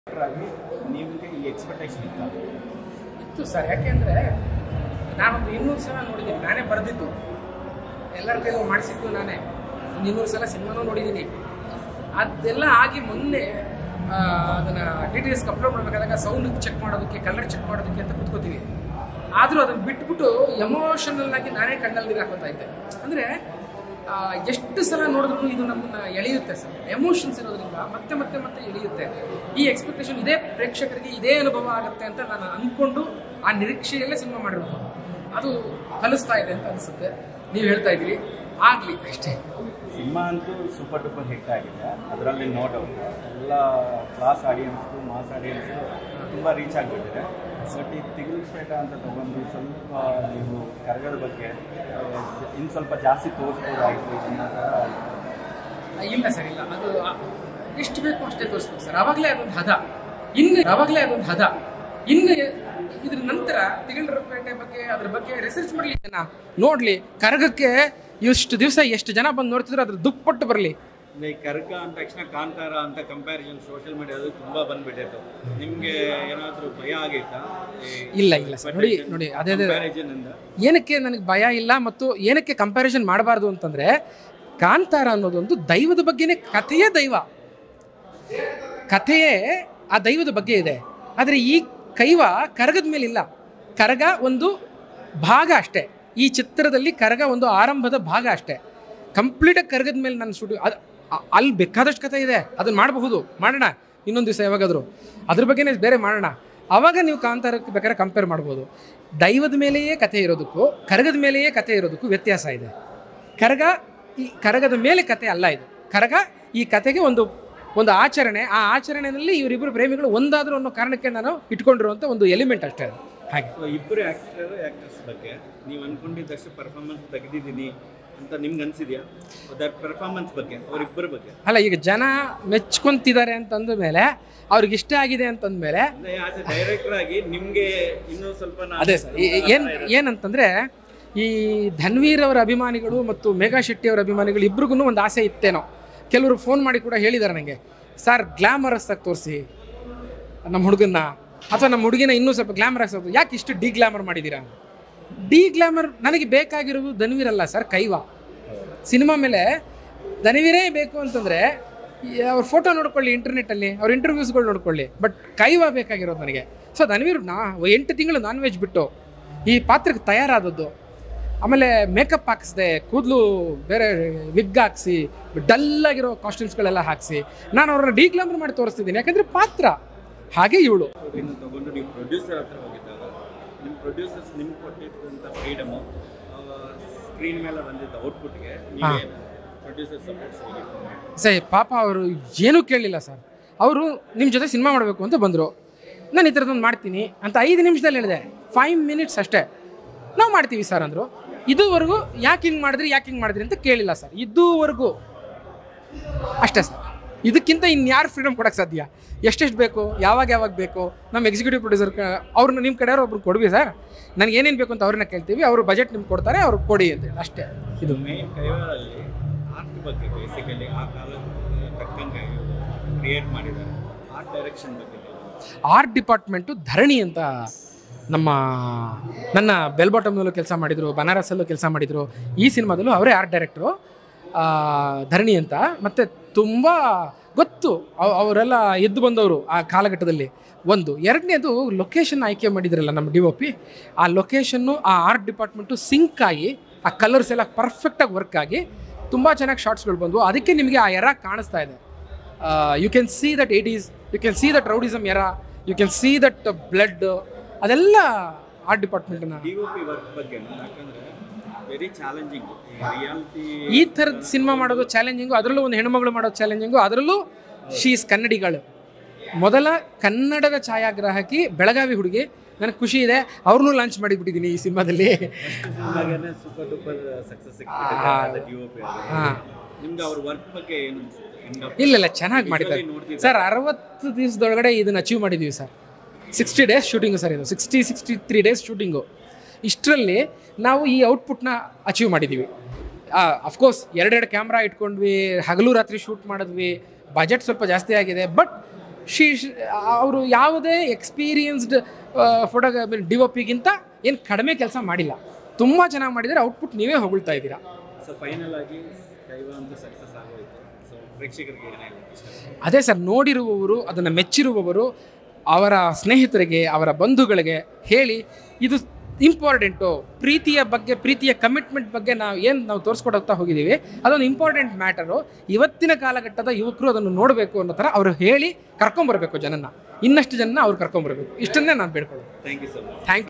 ಆಗಿ ನಿಮಗೆ ಈ ಎಕ್ಸ್ಪೆಕ್ಟೇಷನ್ ಇತ್ತ ಇತ್ತು ಸರ್ ಯಾಕೆಂದರೆ ನಾನೊಂದು ಇನ್ನೂರು ಸಲ ನೋಡಿದ್ದೀನಿ ನಾನೇ ಬರೆದಿದ್ದು ಎಲ್ಲರ ಕೈಲೂ ಮಾಡಿಸಿದ್ದು ನಾನೇ ಒಂದು ಇನ್ನೂರು ಸಲ ಸಿನಿಮಾನೂ ನೋಡಿದ್ದೀನಿ ಅದೆಲ್ಲ ಆಗಿ ಮೊನ್ನೆ ಆ, ಅದನ್ನ ಡಿ ಟಿ ಎಸ್ಗೆ ಅಪ್ಲೋಡ್ ಮಾಡಬೇಕಾದಾಗ ಸೌಂಡ್ ಚೆಕ್ ಮಾಡೋದಕ್ಕೆ ಕಲರ್ ಚೆಕ್ ಮಾಡೋದಕ್ಕೆ ಅಂತ ಕೂತ್ಕೋತೀವಿ ಆದರೂ ಅದನ್ನು ಬಿಟ್ಬಿಟ್ಟು ಎಮೋಷನಲ್ ಆಗಿ ನಾನೇ ಕಣ್ಣಲ್ಲಿ ನೀರು ಹಾಕೋತಾ ಇದ್ದೆ ಅಂದರೆ ಎಷ್ಟು ಸಲ ನೋಡಿದ್ರು ಇದು ನಮ್ಮನ್ನ ಎಳೆಯುತ್ತೆ ಸರ್ ಎಮೋಷನ್ಸ್ ಇರೋದ್ರಿಂದ ಮತ್ತೆ ಮತ್ತೆ ಮತ್ತೆ ಎಳೆಯುತ್ತೆ ಈ ಎಕ್ಸ್ಪೆಕ್ಟೇಷನ್ ಇದೇ ಪ್ರೇಕ್ಷಕರಿಗೆ ಇದೇ ಅನುಭವ ಆಗುತ್ತೆ ಅಂತ ನಾನು ಅಂದ್ಕೊಂಡು ಆ ನಿರೀಕ್ಷೆಯಲ್ಲೇ ಸಿನಿಮಾ ಮಾಡಿರೋದು ಅದು ಕಲಿಸ್ತಾ ಇದೆ ಅಂತ ಅನಿಸುತ್ತೆ ನೀವು ಹೇಳ್ತಾ ಇದ್ದೀರಿ ಆಗಲಿ ಅಷ್ಟೇ ಸಿನಿಮಾ ಅಂತೂ ಸೂಪರ್ ಡೂಪರ್ ಹಿಟ್ ಆಗಿದೆ ಅದರಲ್ಲಿ ನೋ ಡೌಟ್ ಎಲ್ಲ ಕ್ಲಾಸ್ ಆಡಿಯನ್ಸ್ಗೂ ಮಾಸ್ ಆಡಿಯನ್ಸು ತುಂಬ ರೀಚ್ ಆಗಿಬಿಟ್ಟಿದೆ ಬಟ್ ಈ ತಿಗಿಲ್ಪೇಟ ಅಂತ ತಗೊಂಡು ಸ್ವಲ್ಪ ನೀವು ಕರಗದ ಬಗ್ಗೆ ಇನ್ನು ಸ್ವಲ್ಪ ಜಾಸ್ತಿ ತೋರಿಸ್ಬೋದಾಯಿತು ಅನ್ನೋ ಥರ ಇಲ್ಲ ಸರ್ ಇಲ್ಲ ಅದು ಆ- ಎಷ್ಟು ಬೇಕು ಅಷ್ಟೇ ತೋರಿಸ್ಬೇಕು ಸರ್ ಅವಾಗಲೇ ಅದೊಂದು ಹದ ಇನ್ನು ಅವಾಗಲೇ ಅದೊಂದು ಹದ ಇನ್ನು ಇದ್ರ ನಂತರ ತಿಗಳರಪೇಟೆ ಬಗ್ಗೆ ಅದ್ರ ಬಗ್ಗೆ ರಿಸರ್ಚ್ ಮಾಡಲಿ ಜನ ನೋಡ್ಲಿ ಕರಗಕ್ಕೆ ಎಷ್ಟು ದಿವಸ ಎಷ್ಟು ಜನ ಬಂದು ನೋಡ್ತಿದ್ರು ಅದ್ರ ದುಪ್ಪಟ್ಟು ಬರಲಿ ಈ ಕರ್ಕ ಅಂದ ತಕ್ಷಣ ಕಾಂತಾರ ಅಂತ ಕಂಪ್ಯಾರಿಸನ್ ಸೋಷಿಯಲ್ ಮೀಡಿಯಾದಲ್ಲಿ ತುಂಬಾ ಬಂದ್ಬಿಟ್ಟಿತ್ತು ನಿಮ್ಗೆ ಏನಾದ್ರೂ ಭಯ ಆಗಿತ್ತಾ ಇಲ್ಲ ಇಲ್ಲ ಸರ್ ನೋಡಿ ನೋಡಿ ಅದೇ ಅದೇ ಕಂಪ್ಯಾರಿಸನ್ ಇಂದ ಏನಕ್ಕೆ ನನಗೆ ಭಯ ಇಲ್ಲ ಮತ್ತು ಏನಕ್ಕೆ ಕಂಪ್ಯಾರಿಸನ್ ಮಾಡಬಾರ್ದು ಅಂತಂದ್ರೆ ಕಾಂತಾರ ಅನ್ನೋದೊಂದು ದೈವದ ಬಗ್ಗೆನೇ ಕಥೆಯೇ ದೈವ ಕಥೆಯೇ ಆ ದೈವದ ಬಗ್ಗೆ ಇದೆ ಆದರೆ ಈ ಕೈವ ಕರಗದ ಮೇಲೆ ಇಲ್ಲ ಕರಗ ಒಂದು ಭಾಗ ಅಷ್ಟೇ ಈ ಚಿತ್ರದಲ್ಲಿ ಕರಗ ಒಂದು ಆರಂಭದ ಭಾಗ ಅಷ್ಟೇ ಕಂಪ್ಲೀಟಾಗಿ ಕರಗದ ಮೇಲೆ ನನ್ನ ಶೂಟಿಂಗ್ ಅದು ಅ- ಅಲ್ಲಿ ಬೇಕಾದಷ್ಟು ಕಥೆ ಇದೆ ಅದನ್ನು ಮಾಡಬಹುದು ಮಾಡೋಣ ಇನ್ನೊಂದು ದಿವಸ ಯಾವಾಗಾದರೂ ಅದ್ರ ಬಗ್ಗೆನೇ ಬೇರೆ ಮಾಡೋಣ ಆವಾಗ ನೀವು ಕಾಂತಾರಕ್ಕೆ ಬೇಕಾದ್ರೆ ಕಂಪೇರ್ ಮಾಡ್ಬೋದು ದೈವದ ಮೇಲೆಯೇ ಕಥೆ ಇರೋದಕ್ಕೂ ಕರಗದ ಮೇಲೆಯೇ ಕಥೆ ಇರೋದಕ್ಕೂ ವ್ಯತ್ಯಾಸ ಇದೆ ಕರಗ ಈ ಕರಗದ ಮೇಲೆ ಕತೆ ಅಲ್ಲ ಇದು ಕರಗ ಈ ಕತೆಗೆ ಒಂದು ಒಂದು ಆಚರಣೆ ಆ ಆಚರಣೆಯಲ್ಲಿ ಇವರಿಬ್ಬರು ಪ್ರೇಮಿಗಳು ಒಂದಾದ್ರು ಅನ್ನೋ ಕಾರಣಕ್ಕೆ ನಾನು ಇಟ್ಕೊಂಡಿರುವಂಥ ಒಂದು ಎಲಿಮೆಂಟ್ ಅಷ್ಟೇ ಅದು ಹಾಗೆ ಸೊ ಇಬ್ಬರು ಆಕ್ಟರ್ ಆಕ್ಟರ್ಸ್ ಬಗ್ಗೆ ನೀವು ಅನ್ಕೊಂಡಿದ್ದಷ್ಟು ಪರ್ಫಾರ್ಮೆನ್ಸ್ ತೆಗೆದಿದ್ದೀನಿ ಅಂತ ನಿಮ್ಗೆ ಅನ್ಸಿದ್ಯಾ ಅದರ ಪರ್ಫಾರ್ಮೆನ್ಸ್ ಬಗ್ಗೆ ಅವರಿಬ್ಬರ ಬಗ್ಗೆ ಅಲ್ಲ ಈಗ ಜನ ಮೆಚ್ಕೊಂತಿದ್ದಾರೆ ಅಂತಂದ ಮೇಲೆ ಅವ್ರಿಗೆ ಇಷ್ಟ ಆಗಿದೆ ಅಂತಂದ ಮೇಲೆ ಅಂದ್ರೆ ಆಸ್ ಎ ಡೈರೆಕ್ಟರ್ ಆಗಿ ನಿಮ್ಗೆ ಇನ್ನೂ ಸ್ವಲ್ಪ ನಾನು ಅದೇ ಸರ್ ಏನು ಏನಂತಂದರೆ ಈ ಧನ್ವೀರ್ ಅವರ ಅಭಿಮಾನಿಗಳು ಮತ್ತು ಮೇಘಾ ಶೆಟ್ಟಿ ಅವರ ಅಭಿಮಾನಿಗಳು ಇಬ್ರಿಗೂ ಒಂದು ಆಸೆ ಇತ್ತೇನೋ ಕೆಲವರು ಫೋನ್ ಮಾಡಿ ಕೂಡ ಹೇಳಿದ್ದಾರೆ ನನಗೆ ಸರ್ ಗ್ಲಾಮರಸ್ ಆಗಿ ತೋರಿಸಿ ನಮ್ಮ ಹುಡುಗನ್ನ ಅಥವಾ ನಮ್ಮ ಹುಡುಗಿನ ಇನ್ನೂ ಸ್ವಲ್ಪ ಗ್ಲಾಮರಸ್ ಆಗಿ ಯಾಕೆ ಇಷ್ಟು ಡಿ ಗ್ಲಾಮರ್ ಮಾಡಿದ್ದೀರಾ ಡಿ ಗ್ಲಾಮರ್ ನನಗೆ ಬೇಕಾಗಿರೋದು ಧನ್ವೀರ್ ಅಲ್ಲ ಸರ್ ಕೈವಾ ಸಿನಿಮಾ ಮೇಲೆ ಧನ್ವೀರೇ ಬೇಕು ಅಂತಂದರೆ ಅವ್ರ ಫೋಟೋ ನೋಡ್ಕೊಳ್ಳಿ ಇಂಟರ್ನೆಟ್ಟಲ್ಲಿ ಅವ್ರ ಇಂಟರ್ವ್ಯೂಸ್ಗಳು ನೋಡ್ಕೊಳ್ಳಿ ಬಟ್ ಕೈವಾ ಬೇಕಾಗಿರೋದು ನನಗೆ ಸೊ ಧನ್ವೀರ್ ನಾ ಎಂಟು ತಿಂಗಳು ನಾನ್ ವೆಜ್ ಬಿಟ್ಟು ಈ ಪಾತ್ರಕ್ಕೆ ತಯಾರಾದದ್ದು ಆಮೇಲೆ ಮೇಕಪ್ ಹಾಕಿಸ್ದೆ ಕೂದಲು ಬೇರೆ ವಿಗ್ ಹಾಕ್ಸಿ ಡಲ್ಲಾಗಿರೋ ಕಾಸ್ಟ್ಯೂಮ್ಸ್ಗಳೆಲ್ಲ ಹಾಕಿಸಿ ನಾನು ಅವ್ರನ್ನ ಡಿಗ್ಲಾಮರ್ ಮಾಡಿ ತೋರಿಸ್ತಿದ್ದೀನಿ ಯಾಕಂದರೆ ಪಾತ್ರ ಹಾಗೆ ಇವಳು ಇನ್ನು ತಗೊಂಡು ನೀವು ಪ್ರೊಡ್ಯೂಸರ್ ಹತ್ರ ಹೋಗಿದ್ದಾಗ ನಿಮ್ಮ ಪ್ರೊಡ್ಯೂಸರ್ಸ್ ನಿಮ್ಗೆ ಕೊಟ್ಟಿದ್ದಂಥ ಫ್ರೀಡಮು ಸ್ಕ್ರೀನ್ ಮೇಲೆ ಬಂದಿದ್ದ ಔಟ್ಪುಟ್ಗೆ ನೀವೇನು ಪ್ರೊಡ್ಯೂಸರ್ ಸಪೋರ್ಟ್ ಸರಿ ಪಾಪ ಅವರು ಏನೂ ಕೇಳಲಿಲ್ಲ ಸರ್ ಅವರು ನಿಮ್ಮ ಜೊತೆ ಸಿನಿಮಾ ಮಾಡಬೇಕು ಅಂತ ಬಂದರು ನಾನು ಈ ಥರದೊಂದು ಮಾಡ್ತೀನಿ ಅಂತ ಐದು ನಿಮಿಷದಲ್ಲಿ ಹೇಳಿದೆ ಫೈವ್ ಮಿನಿಟ್ಸ್ ಅಷ್ಟೇ ನಾವು ಮಾಡ್ತೀವಿ ಸರ್ ಅಂದರು ಇದುವರೆಗೂ ಯಾಕೆ ಹಿಂಗೆ ಮಾಡಿದ್ರಿ ಯಾಕೆ ಹಿಂಗೆ ಮಾಡಿದ್ರಿ ಅಂತ ಕೇಳಿಲ್ಲ ಸರ್ ಇದುವರೆಗೂ ಅಷ್ಟೇ ಸರ್ ಇದಕ್ಕಿಂತ ಇನ್ಯಾರು ಫ್ರೀಡಮ್ ಕೊಡೋಕ್ಕೆ ಸಾಧ್ಯ ಎಷ್ಟೆಷ್ಟು ಬೇಕು ಯಾವಾಗ ಯಾವಾಗ ಬೇಕು ನಮ್ಮ ಎಕ್ಸಿಕ್ಯೂಟಿವ್ ಪ್ರೊಡ್ಯೂಸರ್ ಅವ್ರನ್ನ ನಿಮ್ಮ ಕಡೆಯವ್ರು ಒಬ್ರು ಕೊಡ್ವಿ ಸರ್ ನನಗೆ ಏನೇನು ಬೇಕು ಅಂತ ಅವ್ರನ್ನ ಕೇಳ್ತೀವಿ ಅವರು ಬಜೆಟ್ ನಿಮ್ಗೆ ಕೊಡ್ತಾರೆ ಅವ್ರು ಕೊಡಿ ಅಂತೇಳಿ ಅಷ್ಟೇ ಇದು ಮೇನ್ ಕೈವಾರಲ್ಲಿ ಆರ್ಟ್ ಬಗ್ಗೆ ಬೇಸಿಕಲಿ ಆ ಕಾಲದ ತಕ್ಕಂಗೆ ಕ್ರಿಯೇಟ್ ಮಾಡಿದ್ದಾರೆ ಆರ್ಟ್ ಡೈರೆಕ್ಷನ್ ಬಗ್ಗೆ ಆರ್ಟ್ ಡಿಪಾರ್ಟ್ಮೆಂಟು ಧರಣಿ ಅಂತ ನಮ್ಮ ನನ್ನ ಬೆಲ್ ಬಾಟಮ್ನಲ್ಲೂ ಕೆಲಸ ಮಾಡಿದರು ಬನಾರಸಲ್ಲೂ ಕೆಲಸ ಮಾಡಿದರು ಈ ಸಿನಿಮಾದಲ್ಲೂ ಅವರೇ ಆರ್ಟ್ ಡೈರೆಕ್ಟ್ರು ಧರಣಿ ಅಂತ ಮತ್ತು ತುಂಬ ಗೊತ್ತು ಅವ್- ಅವರೆಲ್ಲ ಎದ್ದು ಬಂದವರು ಆ ಕಾಲಘಟ್ಟದಲ್ಲಿ ಒಂದು ಎರಡನೇದು ಲೊಕೇಶನ್ ಆಯ್ಕೆ ಮಾಡಿದ್ರಲ್ಲ ನಮ್ಮ ಡಿ ಒ ಪಿ ಆ ಲೊಕೇಶನ್ನು ಆ ಆರ್ಟ್ ಡಿಪಾರ್ಟ್ಮೆಂಟು ಸಿಂಕ್ ಆಗಿ ಆ ಕಲರ್ಸ್ ಎಲ್ಲ ಪರ್ಫೆಕ್ಟಾಗಿ ವರ್ಕ್ ಆಗಿ ತುಂಬ ಚೆನ್ನಾಗಿ ಶಾರ್ಟ್ಸ್ಗಳು ಬಂದವು ಅದಕ್ಕೆ ನಿಮಗೆ ಆ ಎರ ಕಾಣಿಸ್ತಾ ಇದೆ ಯು ಕ್ಯಾನ್ ಸಿ ದಟ್ ಏಟ್ is you can see that rowdyism ಎರ you can see that blood ಅದೆಲ್ಲ ಆರ್ಟ್ ಡಿಪಾರ್ಟ್ಮೆಂಟ್ನ ಡಿ ಒ ಪಿ ವರ್ಕ್ ಬಗ್ಗೆ ಯಾಕಂದ್ರೆ ವೆರಿ ಚಾಲೆಂಜಿಂಗ್ ರಿಯಾಲಿಟಿ ಈ ಥರದ ಸಿನಿಮಾ ಮಾಡೋದು ಚಾಲೆಂಜಿಂಗು ಅದರಲ್ಲೂ ಒಂದು ಹೆಣ್ಮಗಳು ಮಾಡೋದು ಚಾಲೆಂಜಿಂಗು ಅದರಲ್ಲೂ ಶೀಸ್ ಕನ್ನಡಿಗಳು ಮೊದಲ ಕನ್ನಡದ ಛಾಯಾಗ್ರಾಹಕಿ ಬೆಳಗಾವಿ ಹುಡುಗಿ ನನಗೆ ಖುಷಿ ಇದೆ ಅವ್ರನ್ನೂ ಲಾಂಚ್ ಮಾಡಿಬಿಟ್ಟಿದ್ದೀನಿ ಈ ಸಿನಿಮಾದಲ್ಲಿ ಸಿನಿಮಾಗೇನೆ ಸೂಪರ್ ಡೂಪರ್ ಸಕ್ಸಸ್ ಸಿಕ್ಕಿದೆ ಡಿ ಒ ಪಿ ಹಾಂ ನಿಮ್ಗೆ ಅವ್ರ ವರ್ಕ್ ಬಗ್ಗೆ ಏನು ಅನ್ಸುತ್ತೆ End up ಇಲ್ಲ ಇಲ್ಲ ಚೆನ್ನಾಗಿ ಮಾಡಿದ್ದಾರೆ ನೋಡ್ತಿದ್ದೆ. ಸರ್ ಅರವತ್ತು ದಿವಸದೊಳಗಡೆ ಇದನ್ನು ಅಚೀವ್ ಮಾಡಿದ್ದೀವಿ sir sixty days shooting sir ಇದು sixty sixty three days shooting ಇಷ್ಟರಲ್ಲಿ ನಾವು ಈ ಔಟ್ಪುಟ್ನ ಅಚೀವ್ ಮಾಡಿದ್ದೀವಿ ಅಫ್ಕೋರ್ಸ್ ಎರಡೆರಡು ಕ್ಯಾಮ್ರಾ ಇಟ್ಕೊಂಡ್ವಿ ಹಗಲು ರಾತ್ರಿ ಶೂಟ್ ಮಾಡಿದ್ವಿ ಬಜೆಟ್ ಸ್ವಲ್ಪ ಜಾಸ್ತಿ ಆಗಿದೆ ಬಟ್ ಶಿ ಅವರು ಯಾವುದೇ ಎಕ್ಸ್ಪೀರಿಯನ್ಸ್ಡ್ ಫೋಟೋಗ್ರಾ ಡಿ ಒ ಪಿಗಿಂತ ಏನು ಕಡಿಮೆ ಕೆಲಸ ಮಾಡಿಲ್ಲ ತುಂಬ ಚೆನ್ನಾಗಿ ಮಾಡಿದರೆ ಔಟ್ಪುಟ್ ನೀವೇ ಹೊಗಳ್ತಾ ಇದ್ದೀರಾ ಸೊ ಫೈನಲ್ ಆಗಿ ಕೈವ ಅಂತೂ ಸಕ್ಸಸ್ ಆಗೋಯ್ತು ಸೊ ಪ್ರೇಕ್ಷಕರಿಗೆ ಏನೇ ಇಷ್ಟ ಅದೇ ಸರ್ ನೋಡಿರುವವರು ಅದನ್ನು ಮೆಚ್ಚಿರುವವರು ಅವರ ಸ್ನೇಹಿತರಿಗೆ ಅವರ ಬಂಧುಗಳಿಗೆ ಹೇಳಿ ಇದು ಇಂಪಾರ್ಟೆಂಟು ಪ್ರೀತಿಯ ಬಗ್ಗೆ ಪ್ರೀತಿಯ ಕಮಿಟ್ಮೆಂಟ್ ಬಗ್ಗೆ ನಾವು ಏನು ನಾವು ತೋರಿಸ್ಕೊಡೋಗ್ತಾ ಹೋಗಿದ್ದೀವಿ ಅದೊಂದು ಇಂಪಾರ್ಟೆಂಟ್ ಮ್ಯಾಟರು ಇವತ್ತಿನ ಕಾಲಘಟ್ಟದ ಯುವಕರು ಅದನ್ನು ನೋಡಬೇಕು ಅನ್ನೋ ಥರ ಅವರು ಹೇಳಿ ಕರ್ಕೊಂಬರ್ಬೇಕು ಜನನ ಇನ್ನಷ್ಟು ಜನ ಅವ್ರು ಕರ್ಕೊಂಬರ್ಬೇಕು ಇಷ್ಟನ್ನೇ ನಾನು ಬೇಡ್ಕೊಳ್ಳೋದು thank you so much thank